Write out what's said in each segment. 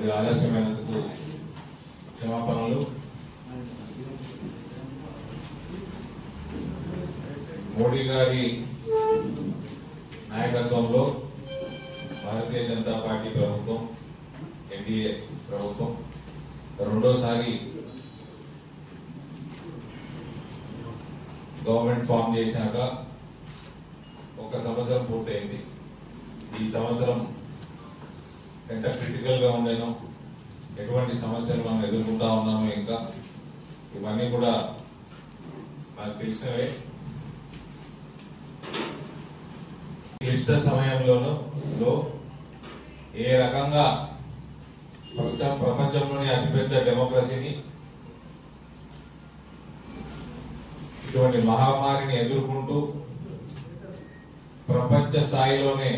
కొద్దిగా ఆలస్యమైనందుకు క్షమాపణలు మోడీ గారి నాయకత్వంలో భారతీయ జనతా పార్టీ ప్రభుత్వం ఎన్డీఏ ప్రభుత్వం రెండోసారి గవర్నమెంట్ ఫామ్ చేశాక ఒక సంవత్సరం పూర్తయింది ఈ సంవత్సరం ఎంత క్రిటికల్ గా ఉండేనో ఎటువంటి సమస్యలు మనం ఎదుర్కొంటా ఉన్నామో ఇంకా ఇవన్నీ కూడా మనకు తెలిసినవే క్లిష్ట సమయంలోనూ లో ఏ రకంగా ప్రపంచ ప్రపంచంలోని అతిపెద్ద డెమోక్రసీని ఇటువంటి మహమ్మారిని ఎదుర్కొంటూ ప్రపంచ స్థాయిలోనే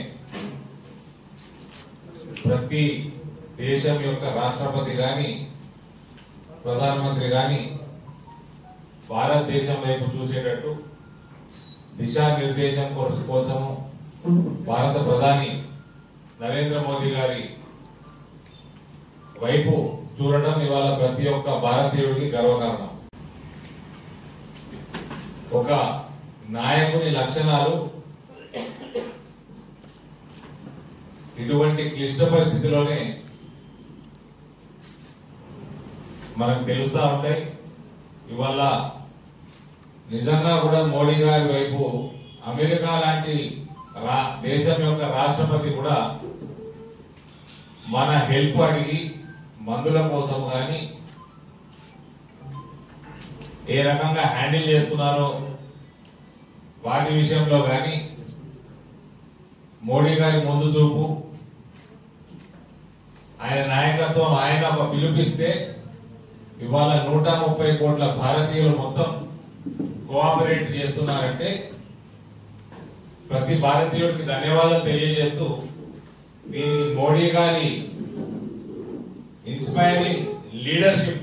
ప్రతి దేశం యొక్క రాష్ట్రపతి గాని ప్రధానమంత్రి గాని భారతదేశం వైపు చూసేటట్టు దిశానిర్దేశం కోస- కోసము భారత ప్రధాని నరేంద్ర మోదీ గారి వైపు చూడటం ఇవాళ ప్రతి ఒక్క భారతీయుడికి గర్వకారణం ఒక నాయకుని లక్షణాలు ఇటువంటి క్లిష్ట పరిస్థితిలోనే మనకు తెలుస్తా ఉంటాయి ఇవాళ నిజంగా కూడా మోడీ గారి వైపు అమెరికా లాంటి రా దేశం యొక్క రాష్ట్రపతి కూడా మన హెల్ప్ అడిగి మందుల కోసం కానీ ఏ రకంగా హ్యాండిల్ చేస్తున్నారో వాటి విషయంలో కానీ మోడీ గారి ముందు చూపు ఆయన నాయకత్వం ఆయన ఒక పిలుపిస్తే ఇవాళ నూట ముప్పై కోట్ల భారతీయులు మొత్తం కోఆపరేట్ చేస్తున్నారంటే ప్రతి భారతీయుడికి ధన్యవాదాలు తెలియజేస్తూ దీని మోడీ గారి ఇన్స్పైరింగ్ లీడర్షిప్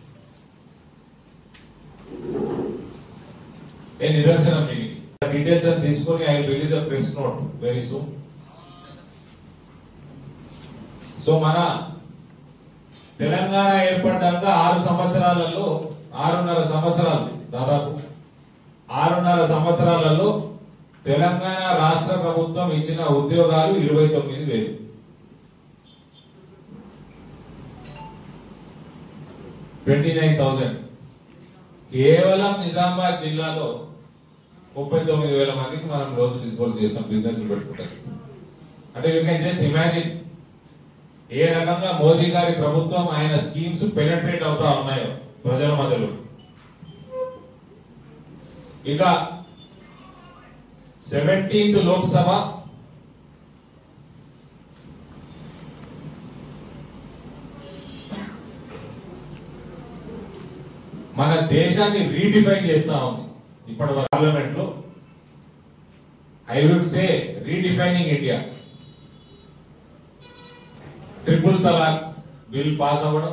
ఏ నిదర్శనం దీనికి డీటెయిల్స్ అని తీసుకొని I release a press note very soon so మన తెలంగాణ ఏర్పడ్డాక ఆరు సంవత్సరాలలో ఆరున్నర సంవత్సరాలు దాదాపు ఆరున్నర సంవత్సరాలలో తెలంగాణ రాష్ట్ర ప్రభుత్వం ఇచ్చిన ఉద్యోగాలు ఇరవై తొమ్మిది వేలు ట్వంటీ నైన్ థౌజండ్ కేవలం నిజామాబాద్ జిల్లాలో ముప్పై తొమ్మిది వేల మందికి మనం రోజు డిస్పోజ్ చేస్తాం బిజినెస్ పెట్టుకుంటారు అంటే యూ కెన్ జస్ట్ ఇమాజిన్ ఏ రకంగా మోదీ గారి ప్రభుత్వం ఆయన స్కీమ్స్ పెనట్రేట్ అవుతా ఉన్నాయో ప్రజల మధ్యలో ఇక సెవెంటీన్త్ లోక్సభ మన దేశాన్ని రీడిఫైన్ చేస్తా ఉంది ఇప్పటి పార్లమెంట్ లో I would say redefining India triple talaq bill pass అవ్వడం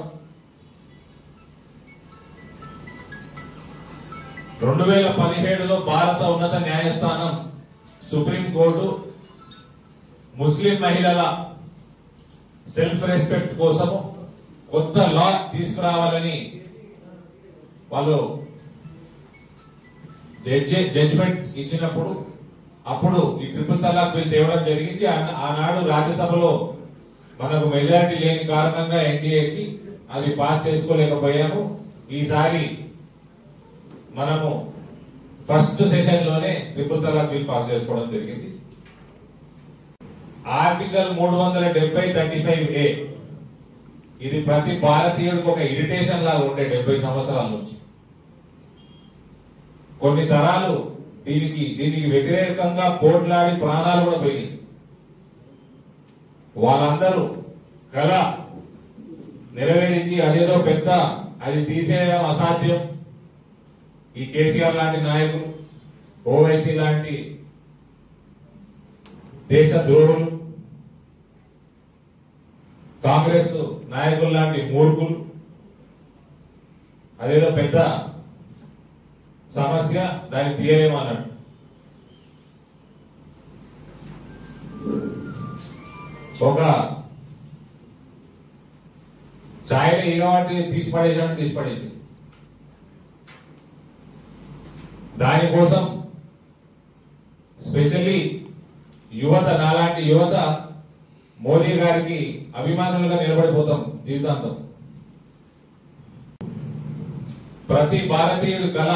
రెండు వేల పదిహేడులో భారత ఉన్నత న్యాయస్థానం సుప్రీంకోర్టు ముస్లిం మహిళల సెల్ఫ్ రెస్పెక్ట్ కోసము కొత్త లా తీసుకురావాలని వాళ్ళు జడ్జి జడ్జిమెంట్ ఇచ్చినప్పుడు అప్పుడు ఈ ట్రిపుల్ తలాక్ బిల్ తేవడం జరిగింది ఆ- ఆనాడు రాజ్యసభలో మనకు మెజారిటీ లేని కారణంగా ఎన్డీఏకి అది పాస్ చేసుకోలేకపోయాము ఈసారి మనము ఫస్ట్ సెషన్ లోనే ట్రిపుల్ తలాక్ బిల్ పాస్ చేసుకోవడం జరిగింది ఆర్టికల్ మూడు వందల డెబ్బై థర్టీ ఫైవ్ ఏ ఇది ప్రతి భారతీయుడికి ఒక ఇరిటేషన్ లాగా ఉండే డెబ్బై సంవత్సరాల నుంచి కొన్ని తరాలు దీనికి దీనికి వ్యతిరేకంగా పోట్లాడి ప్రాణాలు కూడా పోయినాయి వాళ్ళందరూ కళ నెరవేరింది అదేదో పెద్ద అది తీసేయడం అసాధ్యం ఈ కేసీఆర్ లాంటి నాయకులు ఓవైసీ లాంటి దేశ ద్రోహులు కాంగ్రెస్ నాయకులు లాంటి మూర్ఖులు అదేదో పెద్ద సమస్య దాన్ని తీయలేమన్నాడు ఒక ఛాయలు ఏ కాబట్టి తీసి పడేసాడు తీసి పడేసి దానికోసం స్పెషల్లీ యువత నాలాంటి యువత మోదీ గారికి అభిమానులుగా నిలబడిపోతాం జీవితాంతం ప్రతి భారతీయుడి కళ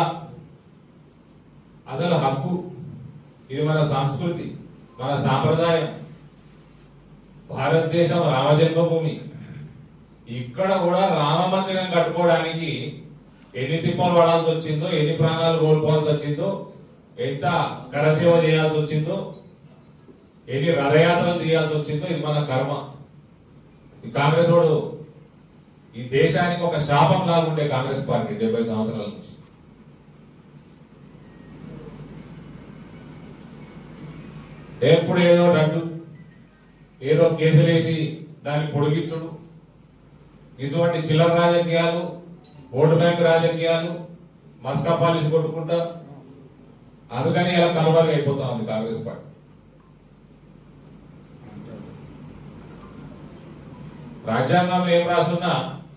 అసలు హక్కు ఇది మన సంస్కృతి మన సాంప్రదాయం భారతదేశం రామజన్మభూమి ఇక్కడ కూడా రామ మందిరం కట్టుకోవడానికి ఎన్ని తిప్పలు పడాల్సి వచ్చిందో ఎన్ని ప్రాణాలు కోల్పోవాల్సి వచ్చిందో ఎంత కరసేవ చేయాల్సి వచ్చిందో ఎన్ని రథయాత్రలు తీయాల్సి వచ్చిందో ఇది మన కర్మ ఈ కాంగ్రెస్ వాడు ఈ దేశానికి ఒక శాపం లాగుండే కాంగ్రెస్ పార్టీ డెబ్బై సంవత్సరాల నుంచి ఎప్పుడు ఏదో ఒకటి అంటూ ఏదో కేసులు వేసి దాన్ని పొడిగించుడు ఇటువంటి చిల్లర రాజకీయాలు ఓటు బ్యాంక్ రాజకీయాలు మస్కా పాలిసి కొట్టుకుంటా అందుకని ఇలా కలవరగా అయిపోతా ఉంది కాంగ్రెస్ పార్టీ రాజ్యాంగంలో ఏం రాసున్నా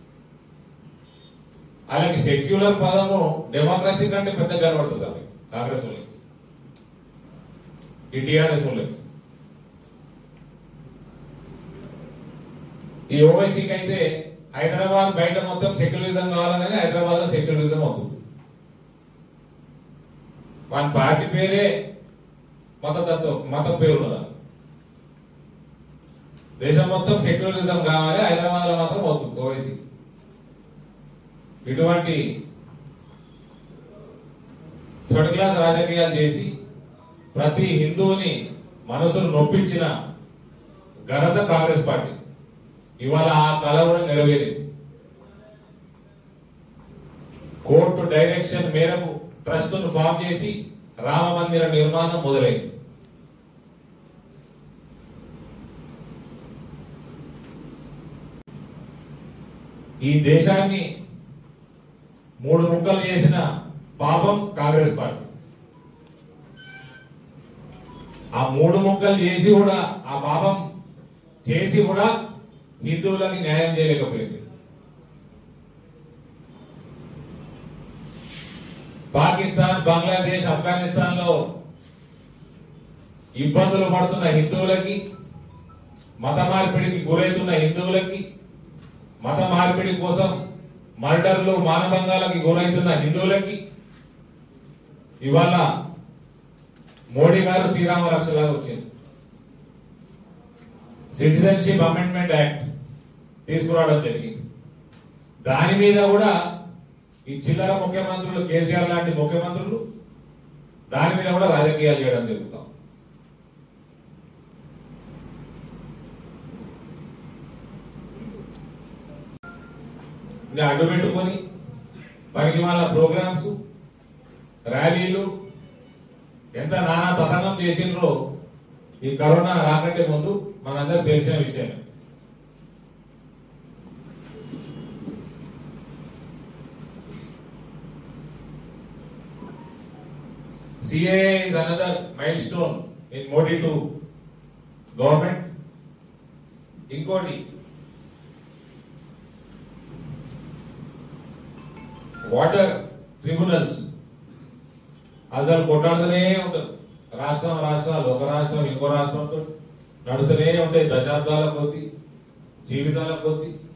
అలాగే సెక్యులర్ పదము డెమోక్రసీ కంటే పెద్ద కనబడుతుంది వాళ్ళకి కాంగ్రెస్ వాళ్ళకి ఈ టిఆర్ఎస్ వాళ్ళకి ఈ ఓవైసీకి అయితే హైదరాబాద్ బయట మొత్తం సెక్యులరిజం కావాలని హైదరాబాద్ లో సెక్యులరిజం అవుతుంది మన పార్టీ పేరే మతతత్వం మతం పేరు ఉన్నదా దేశం మొత్తం సెక్యులరిజం కావాలి హైదరాబాద్ లో మాత్రం అవుతుంది ఓవైసీ ఇటువంటి థర్డ్ క్లాస్ రాజకీయాలు చేసి ప్రతి హిందువుని మనసును నొప్పించిన ఘనత కాంగ్రెస్ పార్టీ ఇవాళ ఆ కళ కూడా నెరవేరింది కోర్టు డైరెక్షన్ మేరకు ట్రస్ట్ ను ఫామ్ చేసి రామ మందిర నిర్మాణం మొదలైంది ఈ దేశాన్ని మూడు ముక్కలు చేసిన పాపం కాంగ్రెస్ పార్టీ ఆ మూడు ముక్కలు చేసి కూడా ఆ పాపం చేసి కూడా హిందువులకి న్యాయం చేయలేకపోయింది పాకిస్తాన్ బంగ్లాదేశ్ ఆఫ్ఘనిస్తాన్ లో ఇబ్బందులు పడుతున్న హిందువులకి మత మార్పిడికి గురవుతున్న హిందువులకి మత మార్పిడి కోసం మర్డర్లు మానభంగాలకి గురవుతున్న హిందువులకి ఇవాళ మోడీ గారు శ్రీరామ రక్షలాగా వచ్చింది సిటిజన్షిప్ అమెండ్మెంట్ యాక్ట్ తీసుకురావడం జరిగింది దాని మీద కూడా ఈ చిల్లర ముఖ్యమంత్రులు కేసీఆర్ లాంటి ముఖ్యమంత్రులు దాని మీద కూడా రాజకీయాలు చేయడం జరుగుతాం ఇలా అడ్డు పెట్టుకొని పనికి వాళ్ళ ప్రోగ్రామ్స్ ర్యాలీలు ఎంత నానా తతంగం చేసిండ్రో ఈ కరోనా రాకంటే ముందు మనందరికి తెలిసిన విషయమే CAA is another milestone in Modi 2 government. ఇంకోటి వాటర్ ట్రిబ్యునల్స్ అసలు కొట్టాడుతూనే ఉంటారు రాష్ట్రం రాష్ట్రాలు ఒక రాష్ట్రం ఇంకో రాష్ట్రంతో నడుస్తూనే ఉంటాయి దశాబ్దాల కొద్ది జీవితాల కొద్ది